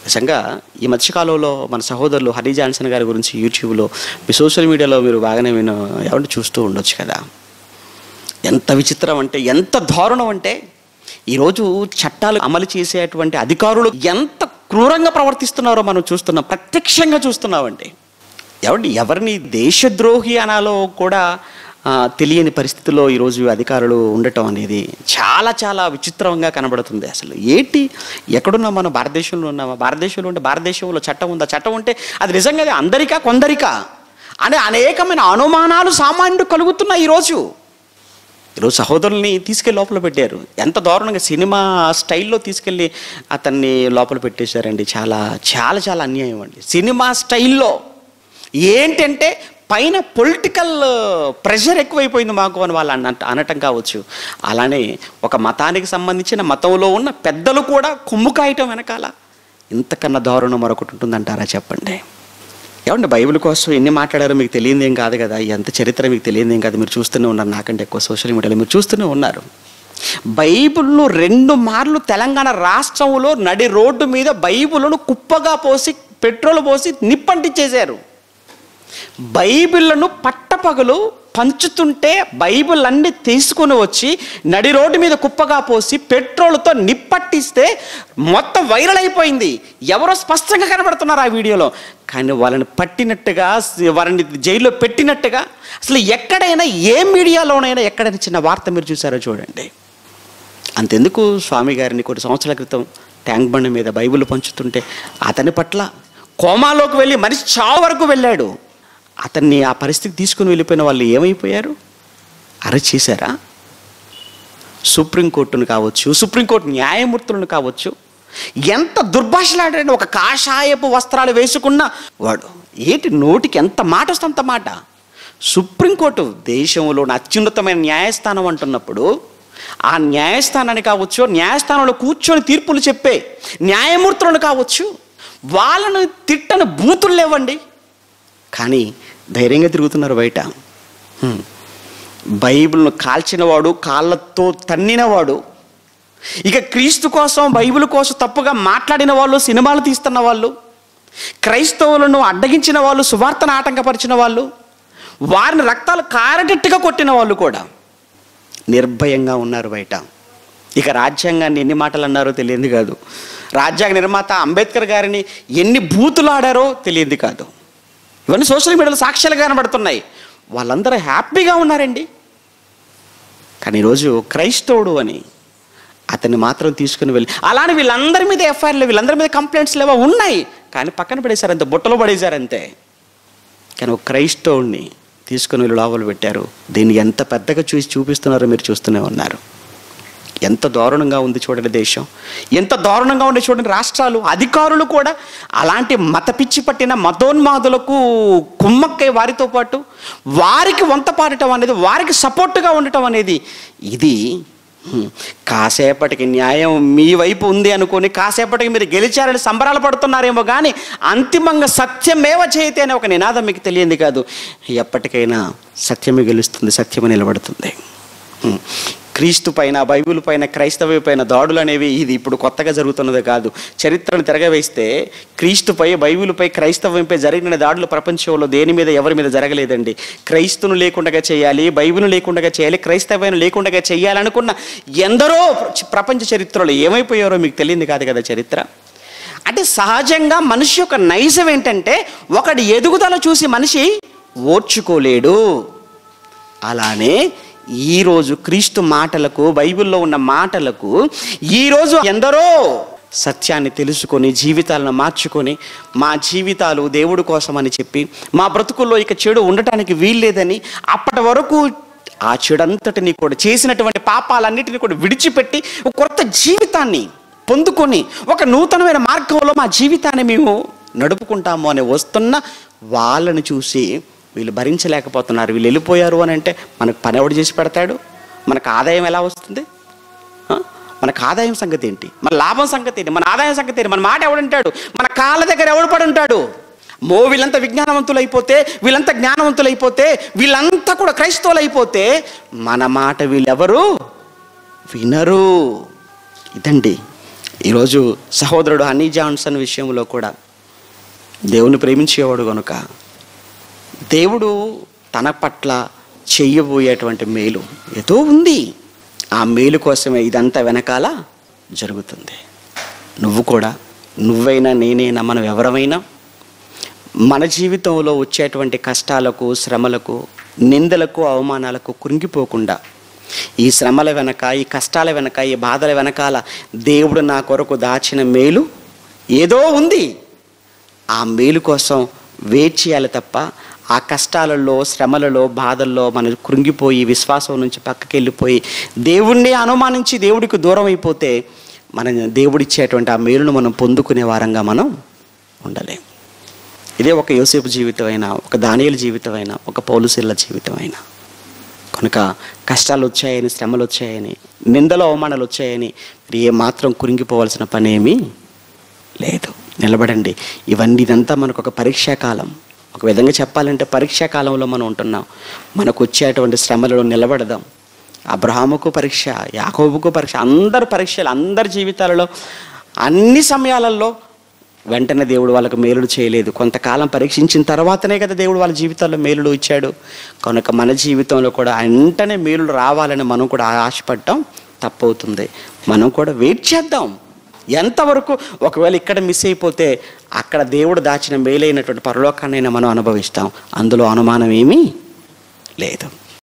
నిజంగా ఈ మధ్యకాలంలో మన సహోదరులు హరి జాన్సన్ గారి గురించి యూట్యూబ్లో మీ సోషల్ మీడియాలో మీరు బాగానే విన ఎవరిని చూస్తూ ఉండొచ్చు కదా ఎంత విచిత్రం అంటే ఎంత దారుణం అంటే ఈరోజు చట్టాలు అమలు చేసేటువంటి అధికారులు ఎంత క్రూరంగా ప్రవర్తిస్తున్నారో మనం చూస్తున్నాం ప్రత్యక్షంగా చూస్తున్నామండి ఏమండి ఎవరిని దేశద్రోహి అనాలో కూడా ఆ, తెలియని పరిస్థితిలో ఈరోజు అధికారులు ఉండటం అనేది చాలా చాలా విచిత్రంగా కనబడుతుంది అసలు ఏంటి ఎక్కడున్నా మనం భారతదేశంలో ఉన్నామా భారతదేశంలో ఉంటే భారతదేశంలో చట్టం ఉందా చట్టం ఉంటే అది నిజంగా అది అందరికా కొందరికా అనే అనేకమైన అనుమానాలు సామాన్యుడు కలుగుతున్నాయి ఈరోజు ఈరోజు సహోదరుల్ని తీసుకెళ్ళి లోపల పెట్టారు ఎంత దారుణంగా సినిమా స్టైల్లో తీసుకెళ్ళి అతన్ని లోపల పెట్టేశారండి చాలా చాలా చాలా అన్యాయం అండి సినిమా స్టైల్లో ఏంటంటే పైన పొలిటికల్ ప్రెషర్ ఎక్కువైపోయింది మాకు అని వాళ్ళు అన్న అనటం కావచ్చు అలానే ఒక మతానికి సంబంధించిన మతంలో ఉన్న పెద్దలు కూడా కొమ్ము కాయటం వెనకాల ఇంతకన్నా దారుణం మరొకటి ఉంటుందంటారా చెప్పండి ఏమండి బైబిల్ కోసం ఎన్ని మాట్లాడారో మీకు తెలియదు ఏం కాదు కదా ఎంత చరిత్ర మీకు తెలియదు ఏం కాదు మీరు చూస్తూనే ఉన్నారు నాకంటే ఎక్కువ సోషల్ మీడియాలో మీరు చూస్తూనే ఉన్నారు బైబిల్ను రెండు మార్లు తెలంగాణ రాష్ట్రంలో నడి రోడ్డు మీద బైబిల్ను కుప్పగా పోసి పెట్రోల్ పోసి నిప్పంటించేశారు బైబిళ్లను పట్టపగలు పంచుతుంటే బైబిల్ అన్ని తీసుకుని వచ్చి నడి రోడ్డు మీద కుప్పగా పోసి పెట్రోల్తో నిప్పట్టిస్తే మొత్తం వైరల్ అయిపోయింది ఎవరో స్పష్టంగా కనబడుతున్నారు ఆ వీడియోలో కానీ వాళ్ళని పట్టినట్టుగా వాళ్ళని జైల్లో పెట్టినట్టుగా అసలు ఎక్కడైనా ఏ మీడియాలోనైనా ఎక్కడైనా చిన్న వార్త మీరు చూసారో చూడండి అంతెందుకు స్వామి గారిని కొన్ని సంవత్సరాల క్రితం ట్యాంక్ బండి మీద బైబిల్ పంచుతుంటే అతని పట్ల కోమాలోకి వెళ్ళి మనిషి చావు వరకు వెళ్ళాడు అతన్ని ఆ పరిస్థితికి తీసుకుని వెళ్ళిపోయిన వాళ్ళు ఏమైపోయారు అరెస్ట్ చేశారా సుప్రీంకోర్టును కావచ్చు సుప్రీంకోర్టు న్యాయమూర్తులను కావచ్చు ఎంత దుర్భాషలాడాడు ఒక కాషాయపు వస్త్రాలు వేసుకున్న వాడు ఏంటి నోటికి ఎంత మాట వస్తే అంత మాట సుప్రీంకోర్టు దేశంలోని అత్యున్నతమైన న్యాయస్థానం అంటున్నప్పుడు ఆ న్యాయస్థానాన్ని కావచ్చు న్యాయస్థానంలో కూర్చొని తీర్పులు చెప్పే న్యాయమూర్తులను కావచ్చు వాళ్ళను తిట్టని బూతులు లేవండి కానీ ధైర్యంగా తిరుగుతున్నారు బయట హ్మ్. బైబిల్ను కాల్చినవాడు కాళ్ళతో తన్నినవాడు ఇక క్రీస్తు కోసం బైబిల్ కోసం తప్పుగా మాట్లాడిన వాళ్ళు సినిమాలు తీస్తున్న వాళ్ళు క్రైస్తవులను అడ్డగించిన వాళ్ళు సువార్తను ఆటంకపరిచిన వాళ్ళు వారిని రక్తాలు కారటట్టుగా కొట్టిన వాళ్ళు కూడా నిర్భయంగా ఉన్నారు బయట ఇక రాజ్యాంగాన్ని ఎన్ని మాటలు అన్నారో తెలియంది కాదు రాజ్యాంగ నిర్మాత అంబేద్కర్ గారిని ఎన్ని బూతులు ఆడారో తెలియంది కాదు ఇవన్నీ సోషల్ మీడియాలో సాక్ష్యాలుగా కనబడుతున్నాయి వాళ్ళందరూ హ్యాపీగా ఉన్నారండి కానీ ఈరోజు క్రైస్తవుడు అని అతన్ని మాత్రం తీసుకుని వెళ్ళి అలానే వీళ్ళందరి మీద ఎఫ్ఐఆర్లు వీళ్ళందరి మీద కంప్లైంట్స్ లేవో ఉన్నాయి కానీ పక్కన పడేశారు అంతే బుట్టలో పడేశారు అంతే కానీ ఒక క్రైస్తవుడిని తీసుకుని వెళ్ళి లోపల పెట్టారు దీన్ని ఎంత పెద్దగా చూసి చూపిస్తున్నారో మీరు చూస్తూనే ఉన్నారు ఎంత దారుణంగా ఉంది చూడండి దేశం ఎంత దారుణంగా ఉంది చూడండి రాష్ట్రాలు అధికారులు కూడా అలాంటి మత పిచ్చి పట్టిన మతోన్మాదులకు కుమ్మక్కై వారితో పాటు వారికి వంత పాడటం అనేది వారికి సపోర్టుగా ఉండటం అనేది ఇది హ్మ్, కాసేపటికి న్యాయం మీ వైపు ఉంది అనుకొని కాసేపటికి మీరు గెలిచారని సంబరాలు పడుతున్నారేమో కానీ అంతిమంగా సత్యమేవ చేయతే అనే ఒక నినాదం మీకు తెలియంది కాదు ఎప్పటికైనా సత్యమే గెలుస్తుంది సత్యమే నిలబడుతుంది హ్మ్. క్రీస్తు పైన బైబిల్ పైన క్రైస్తవ పైన దాడులు అనేవి ఇది ఇప్పుడు కొత్తగా జరుగుతున్నది కాదు చరిత్రను తిరగవేస్తే క్రీస్తుపై బైబిల్పై క్రైస్తవంపై జరిగిన దాడులు ప్రపంచంలో దేని మీద ఎవరి మీద జరగలేదండి క్రైస్తును లేకుండా చేయాలి బైబిల్ను లేకుండా చేయాలి క్రైస్తవాన్ని లేకుండా చేయాలనుకున్న ఎందరో ప్రపంచ చరిత్రలో ఏమైపోయారో మీకు తెలియంది కాదు కదా చరిత్ర అంటే సహజంగా మనిషి యొక్క నైజం ఏంటంటే ఒకటి ఎదుగుదల చూసి మనిషి ఓర్చుకోలేడు అలానే ఈరోజు క్రీస్తు మాటలకు బైబిల్లో ఉన్న మాటలకు ఈరోజు ఎందరో సత్యాన్ని తెలుసుకొని జీవితాలను మార్చుకొని మా జీవితాలు దేవుడి కోసమని చెప్పి మా బ్రతుకుల్లో ఇక చెడు ఉండటానికి వీల్లేదని అప్పటి వరకు ఆ చెడంతటిని కూడా చేసినటువంటి పాపాలన్నిటిని కూడా విడిచిపెట్టి ఒక కొత్త జీవితాన్ని పొందుకొని ఒక నూతనమైన మార్గంలో మా జీవితాన్ని మేము నడుపుకుంటాము అని వస్తున్న వాళ్ళని చూసి వీళ్ళు భరించలేకపోతున్నారు వీళ్ళు వెళ్ళిపోయారు అని అంటే మనకు పని ఎవడు చేసి పెడతాడు మనకు ఆదాయం ఎలా వస్తుంది ఆ? మనకు ఆదాయం సంగతి ఏంటి మన లాభం సంగతి ఏంటి మన ఆదాయం సంగతి ఏంటి మన మాట ఎవడంటాడు మన కాళ్ళ దగ్గర ఎవడు పడి ఉంటాడు మో వీళ్ళంతా విజ్ఞానవంతులు అయిపోతే వీళ్ళంతా జ్ఞానవంతులు అయిపోతే వీళ్ళంతా కూడా క్రైస్తవులు అయిపోతే మన మాట వీళ్ళెవరు వినరు ఇదండి ఈరోజు సహోదరుడు హనీ జాన్సన్ విషయంలో కూడా దేవుని ప్రేమించేవాడు కనుక దేవుడు తన పట్ల చెయ్యబోయేటువంటి మేలు ఏదో ఉంది ఆ మేలు కోసమే ఇదంతా వెనకాల జరుగుతుంది నువ్వు కూడా నువ్వైనా నేనైనా మనం ఎవరమైనా మన జీవితంలో వచ్చేటువంటి కష్టాలకు శ్రమలకు నిందలకు అవమానాలకు కృంగిపోకుండా ఈ శ్రమల వెనక ఈ కష్టాల వెనక ఈ బాధల వెనకాల దేవుడు నా కొరకు దాచిన మేలు ఏదో ఉంది ఆ మేలు కోసం వెయిట్ చేయాలి తప్ప ఆ కష్టాలలో శ్రమలలో బాధల్లో మనం కృంగిపోయి విశ్వాసం నుంచి పక్కకి వెళ్ళిపోయి దేవుణ్ణి అనుమానించి దేవుడికి దూరం అయిపోతే మన దేవుడిచ్చేటువంటి ఆ మేలును మనం పొందుకునే వారంగా మనం ఉండలేం ఇదే ఒక యోసేపు జీవితం అయినా ఒక దానియల జీవితం అయినా ఒక పౌలుసిల్ల జీవితం అయినా కనుక కష్టాలు వచ్చాయని శ్రమలు వచ్చాయని నిందలు అవమానాలు వచ్చాయని మీరు ఏమాత్రం కురింగిపోవాల్సిన పని ఏమీ లేదు నిలబడండి ఇవన్నీ ఇదంతా మనకు ఒక పరీక్షా కాలం ఒక విధంగా చెప్పాలంటే పరీక్షా కాలంలో మనం ఉంటున్నాం మనకు వచ్చేటువంటి శ్రమలలో నిలబడదాం అబ్రహాముకు పరీక్ష యాకోబుకు పరీక్ష అందరు పరీక్షలు అందరి జీవితాలలో అన్ని సమయాలలో వెంటనే దేవుడు వాళ్ళకు మేలుడు చేయలేదు కొంతకాలం పరీక్షించిన తర్వాతనే కదా దేవుడు వాళ్ళ జీవితాల్లో మేలుడు ఇచ్చాడు కనుక మన జీవితంలో కూడా వెంటనే మేలుడు రావాలని మనం కూడా ఆశపడటం తప్పవుతుంది మనం కూడా వెయిట్ చేద్దాం ఎంతవరకు ఒకవేళ ఇక్కడ మిస్ అయిపోతే అక్కడ దేవుడు దాచిన మేలైనటువంటి పరలోకాన్నైనా మనం అనుభవిస్తాం అందులో అనుమానం ఏమీ లేదు